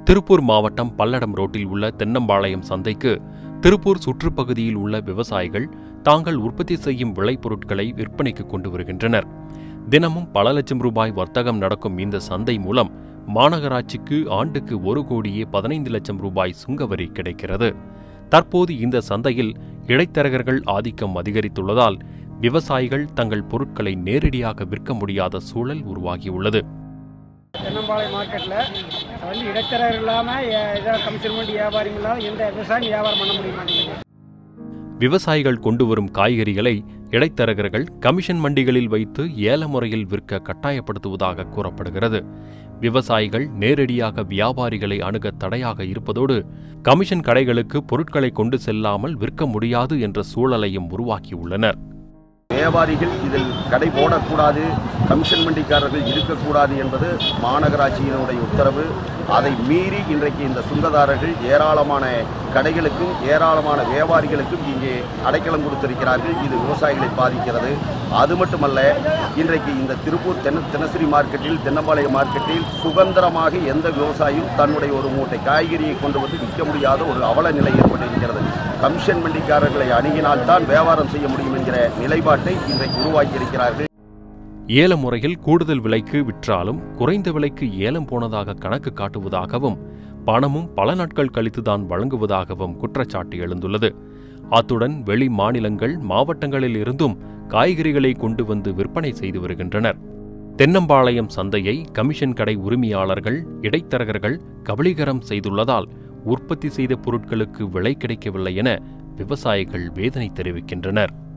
திருப்பூர் மாவட்டம் பல்லடம் ரோட்டில் உள்ள தென்னம்பாளையம் சந்தைக்கு திருப்பூர் சுற்றுப்பகுதியில் உள்ள விவசாயிகள் தாங்கள் உற்பத்தி செய்யும் விளைபொருட்களை விற்பனைக்கு கொண்டு வருகின்றனர் தினமும் பல லட்சம் ரூபாய் வர்த்தகம் நடக்கும் இந்த சந்தை மூலம் மாநகராட்சிக்கு ஆண்டுக்கு ஒரு கோடியே பதினைந்து லட்சம் ரூபாய் சுங்கவரி கிடைக்கிறது தற்போது இந்த சந்தையில் இடைத்தரகர்கள் ஆதிக்கம் அதிகரித்துள்ளதால் விவசாயிகள் தங்கள் பொருட்களை நேரடியாக விற்க முடியாத சூழல் உருவாகியுள்ளது தென்னம்பாளையம் மார்க்கெட்டில் வந்து இடைத்தரகர் இல்லாமல் ஏதோ கமிஷன் பண்ணி வியாபாரம் இல்லாமல் எந்த விவசாயம் வியாபாரம் பண்ண முடிய மாட்டேங்குது விவசாயிகள் கொண்டு வரும் காய்கறிகளை இடைத்தரகர்கள் கமிஷன் மண்டிகளில் வைத்து ஏல முறையில் விற்க கட்டாயப்படுத்துவதாக கூறப்படுகிறது விவசாயிகள் நேரடியாக வியாபாரிகளை அணுக தடையாக இருப்பதோடு கமிஷன் கடைகளுக்கு பொருட்களை கொண்டு செல்லாமல் விற்க முடியாது என்ற சூழலையும் உருவாக்கியுள்ளனர் வியாபாரிகள் இதில் கடை போடக்கூடாது கமிஷன் மண்டிக்காரர்கள் இருக்கக்கூடாது என்பது மாநகராட்சியினுடைய உத்தரவு அதை மீறி இன்றைக்கு இந்த சுங்கதாரர்கள் ஏராளமான கடைகளுக்கும் ஏராளமான வியாபாரிகளுக்கும் இங்கே அடைக்கலம் கொடுத்திருக்கிறார்கள் இது விவசாயிகளை பாதிக்கிறது அது மட்டுமல்ல இன்றைக்கு இந்த திருப்பூர் தென்ன தினசரி மார்க்கெட்டில் தென்னம்பாளையம் மார்க்கெட்டில் சுதந்திரமாக எந்த விவசாயியும் தன்னுடைய ஒரு மூட்டை காய்கறியை கொண்டு வந்து விற்க முடியாத ஒரு அவல நிலை ஏற்பட்டிருக்கிறது கமிஷன் மண்டிக்காரர்களை அணுகினால்தான் வியாபாரம் செய்ய முடியும் என்கிற நிலைப்பாட்டை இன்றைக்கு உருவாக்கியிருக்கிறார்கள் ஏல முறையில் கூடுதல் விலைக்கு விற்றாலும் குறைந்த விலைக்கு ஏலம் போனதாக கணக்கு காட்டுவதாகவும் பணமும் பல நாட்கள் கழித்துதான் வழங்குவதாகவும் குற்றச்சாட்டு எழுந்துள்ளது அத்துடன் வெளி மாநிலங்கள் மாவட்டங்களில் இருந்தும் காய்கறிகளை கொண்டு வந்து விற்பனை செய்து வருகின்றனர் தென்னம்பாளையம் சந்தையை கமிஷன் கடை உரிமையாளர்கள் இடைத்தரகர்கள் கபலீகரம் செய்துள்ளதால் உற்பத்தி செய்த பொருட்களுக்கு விலை கிடைக்கவில்லை என விவசாயிகள் வேதனை தெரிவிக்கின்றனர்